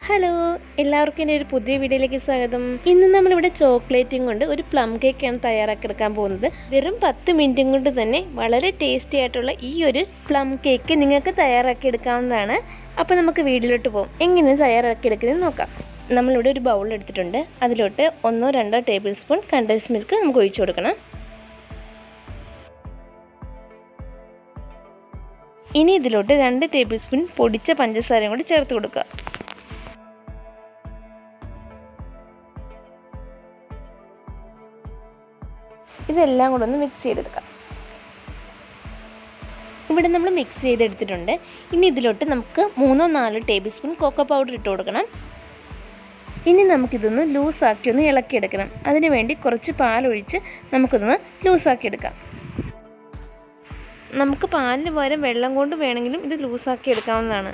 hello എല്ലാവർക്കും എൻ്റെ ഒരു പുതിയ വീഡിയോയിലേക്ക് സ്വാഗതം ഇന്ന് നമ്മളിവിടെ ചോക്ലേറ്റും കൊണ്ട് ഒരു പ്ലം കേക്കാണ് തയ്യാറാക്കിയെടുക്കാൻ പോകുന്നത് വെറും പത്ത് മിനിറ്റും കൊണ്ട് തന്നെ വളരെ ടേസ്റ്റി ആയിട്ടുള്ള ഈ ഒരു പ്ലം കേക്ക് നിങ്ങൾക്ക് തയ്യാറാക്കിയെടുക്കാവുന്നതാണ് അപ്പോൾ നമുക്ക് വീഡിയോയിലോട്ട് പോകും എങ്ങനെ തയ്യാറാക്കിയെടുക്കുന്നത് നോക്കാം നമ്മളിവിടെ ഒരു ബൗൾ എടുത്തിട്ടുണ്ട് അതിലോട്ട് ഒന്നോ രണ്ടോ ടേബിൾ സ്പൂൺ കണ്ടൻസ് മിൽക്ക് നമുക്ക് ഒഴിച്ചു കൊടുക്കണം ഇനി ഇതിലോട്ട് രണ്ട് ടേബിൾ സ്പൂൺ പൊടിച്ച പഞ്ചസാരയും കൂടി ചേർത്ത് കൊടുക്കുക ഇതെല്ലാം കൂടെ ഒന്ന് മിക്സ് ചെയ്തെടുക്കാം ഇവിടെ നമ്മൾ മിക്സ് ചെയ്തെടുത്തിട്ടുണ്ട് ഇനി ഇതിലോട്ട് നമുക്ക് മൂന്നോ നാലോ ടേബിൾ സ്പൂൺ കോക്കോ പൗഡർ ഇട്ട് കൊടുക്കണം ഇനി നമുക്കിതൊന്ന് ലൂസാക്കി ഒന്ന് ഇളക്കിയെടുക്കണം അതിന് വേണ്ടി കുറച്ച് പാലൊഴിച്ച് നമുക്കിതൊന്ന് ലൂസാക്കി എടുക്കാം നമുക്ക് പാലിന് പകരം വെള്ളം കൊണ്ട് വേണമെങ്കിലും ഇത് ലൂസാക്കി എടുക്കാവുന്നതാണ്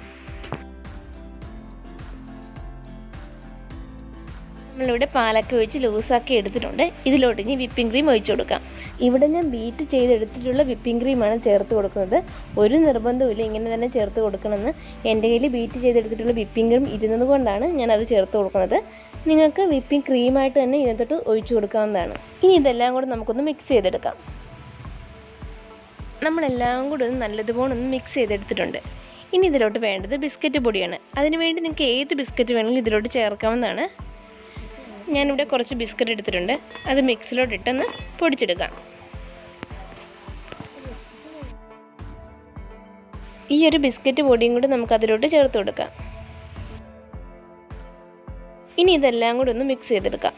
നമ്മളിവിടെ പാലൊക്കെ ഒഴിച്ച് ലൂസാക്കി എടുത്തിട്ടുണ്ട് ഇതിലോട്ട് ഇനി വിപ്പിംഗ് ക്രീം ഒഴിച്ചു കൊടുക്കാം ഇവിടെ ഞാൻ ബീറ്റ് ചെയ്തെടുത്തിട്ടുള്ള വിപ്പിംഗ് ക്രീമാണ് ചേർത്ത് കൊടുക്കുന്നത് ഒരു നിർബന്ധമില്ല ഇങ്ങനെ തന്നെ ചേർത്ത് കൊടുക്കണമെന്ന് എൻ്റെ കയ്യിൽ ബീറ്റ് ചെയ്തെടുത്തിട്ടുള്ള വിപ്പിംഗ് ക്രീം ഇരുന്നത് കൊണ്ടാണ് ഞാൻ അത് ചേർത്ത് കൊടുക്കുന്നത് നിങ്ങൾക്ക് വിപ്പിംഗ് ക്രീമായിട്ട് തന്നെ ഇതിനകത്തോട്ട് ഒഴിച്ചു കൊടുക്കാവുന്നതാണ് ഇനി ഇതെല്ലാം കൂടെ നമുക്കൊന്ന് മിക്സ് ചെയ്തെടുക്കാം നമ്മളെല്ലാം കൂടെ ഒന്ന് നല്ലതുപോലെ ഒന്ന് മിക്സ് ചെയ്തെടുത്തിട്ടുണ്ട് ഇനി ഇതിലോട്ട് വേണ്ടത് ബിസ്ക്കറ്റ് പൊടിയാണ് അതിനുവേണ്ടി നിങ്ങൾക്ക് ഏത് ബിസ്ക്കറ്റ് വേണമെങ്കിലും ഇതിലോട്ട് ചേർക്കാവുന്നതാണ് ഞാനിവിടെ കുറച്ച് ബിസ്ക്കറ്റ് എടുത്തിട്ടുണ്ട് അത് മിക്സിലോട്ട് ഇട്ടൊന്ന് പൊടിച്ചെടുക്കാം ഈ ഒരു ബിസ്ക്കറ്റ് പൊടിയും കൂടി നമുക്ക് അതിലോട്ട് ചേർത്ത് കൊടുക്കാം ഇനി ഇതെല്ലാം കൂടി ഒന്ന് മിക്സ് ചെയ്തെടുക്കാം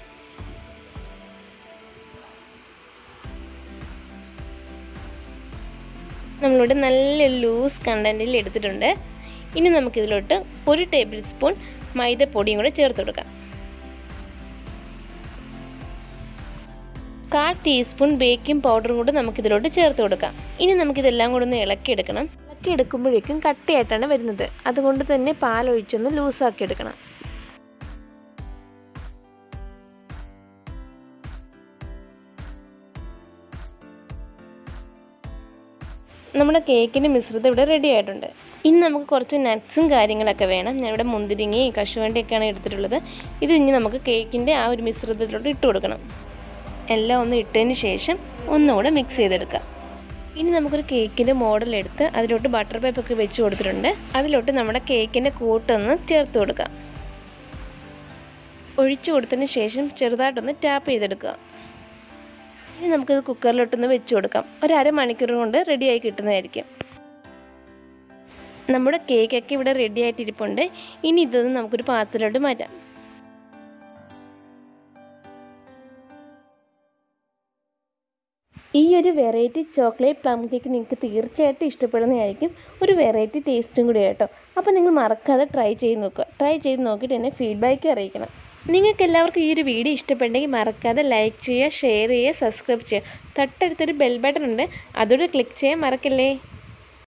നമ്മളിവിടെ നല്ല ലൂസ് കണ്ടൻറ്റിൽ എടുത്തിട്ടുണ്ട് ഇനി നമുക്കിതിലോട്ട് ഒരു ടേബിൾ സ്പൂൺ മൈദപ്പൊടിയും കൂടെ ചേർത്ത് കൊടുക്കാം കാൽ ടീസ്പൂൺ ബേക്കിംഗ് പൗഡറും കൂടെ നമുക്കിതിലോട്ട് ചേർത്ത് കൊടുക്കാം ഇനി നമുക്കിതെല്ലാം കൂടെ ഒന്ന് ഇളക്കിയെടുക്കണം ഇളക്കിയെടുക്കുമ്പോഴേക്കും കട്ടിയായിട്ടാണ് വരുന്നത് അതുകൊണ്ട് തന്നെ പാലൊഴിച്ചൊന്ന് ലൂസാക്കി എടുക്കണം നമ്മുടെ കേക്കിൻ്റെ മിശ്രിതം ഇവിടെ റെഡി ആയിട്ടുണ്ട് ഇനി നമുക്ക് കുറച്ച് നട്ട്സും കാര്യങ്ങളൊക്കെ വേണം ഞാൻ ഇവിടെ മുന്തിരിങ്ങയും കശുവണ്ടിയൊക്കെയാണ് എടുത്തിട്ടുള്ളത് ഇത് ഇനി നമുക്ക് കേക്കിൻ്റെ ആ ഒരു മിശ്രിതത്തിലോട്ട് ഇട്ട് കൊടുക്കണം എല്ലാം ഒന്ന് ഇട്ടതിന് ശേഷം ഒന്നുകൂടെ മിക്സ് ചെയ്തെടുക്കാം ഇനി നമുക്കൊരു കേക്കിൻ്റെ മോഡൽ എടുത്ത് അതിലോട്ട് ബട്ടർ പേപ്പൊക്കെ വെച്ച് കൊടുത്തിട്ടുണ്ട് അതിലോട്ട് നമ്മുടെ കേക്കിൻ്റെ കൂട്ടൊന്ന് ചേർത്ത് കൊടുക്കാം ഒഴിച്ചു കൊടുത്തതിന് ശേഷം ചെറുതായിട്ടൊന്ന് ടാപ്പ് ചെയ്തെടുക്കുക ഇനി നമുക്കിത് കുക്കറിലോട്ടൊന്ന് വെച്ച് കൊടുക്കാം ഒരു അരമണിക്കൂർ കൊണ്ട് റെഡിയായി കിട്ടുന്നതായിരിക്കും നമ്മുടെ കേക്കൊക്കെ ഇവിടെ റെഡി ആയിട്ടിരിപ്പുണ്ട് ഇനി ഇതൊന്ന് നമുക്കൊരു പാത്രത്തിലോട്ട് മാറ്റാം ഈ ഒരു വെറൈറ്റി ചോക്ലേറ്റ് പ്ലം കേക്ക് നിങ്ങൾക്ക് തീർച്ചയായിട്ടും ഇഷ്ടപ്പെടുന്നതായിരിക്കും ഒരു വെറൈറ്റി ടേസ്റ്റും കൂടി കേട്ടോ അപ്പോൾ നിങ്ങൾ മറക്കാതെ ട്രൈ ചെയ്ത് നോക്കുക ട്രൈ ചെയ്ത് നോക്കിയിട്ട് എന്നെ ഫീഡ്ബാക്ക് അറിയിക്കണം നിങ്ങൾക്ക് എല്ലാവർക്കും ഈ ഒരു വീഡിയോ ഇഷ്ടപ്പെട്ടെങ്കിൽ മറക്കാതെ ലൈക്ക് ചെയ്യുക ഷെയർ ചെയ്യുക സബ്സ്ക്രൈബ് ചെയ്യുക തൊട്ടടുത്തൊരു ബെൽ ബട്ടൺ ഉണ്ട് അതോടെ ക്ലിക്ക് ചെയ്യാൻ മറക്കല്ലേ